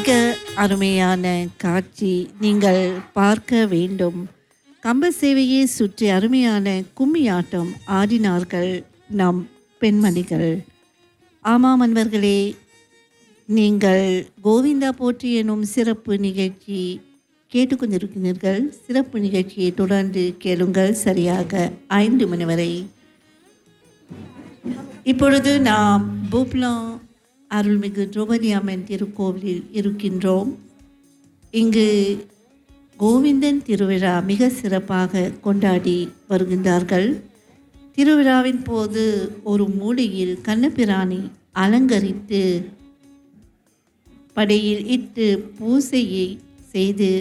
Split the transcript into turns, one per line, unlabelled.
மிக அருமையான காட்சி நீங்கள் பார்க்க வேண்டும் கம்ப சேவையை சுற்றி அருமையான கும்மி ஆட்டம் ஆடினார்கள் நம் பெண்மணிகள் ஆமாம் அன்பர்களே நீங்கள் கோவிந்தா போற்றி எனும் சிறப்பு நிகழ்ச்சி கேட்டுக்கொண்டிருக்கிறீர்கள் சிறப்பு நிகழ்ச்சியை தொடர்ந்து கேளுங்கள் சரியாக ஐந்து மணி வரை இப்பொழுது நாம் பூப்லாம் அருள்மிகு திரௌபதி அம்மன் திருக்கோவிலில் இருக்கின்றோம் இங்கு கோவிந்தன் திருவிழா மிக சிறப்பாக கொண்டாடி வருகின்றார்கள் திருவிழாவின் போது ஒரு மூலையில் கண்ணபிராணி அலங்கரித்து படையில் இட்டு பூசையை செய்து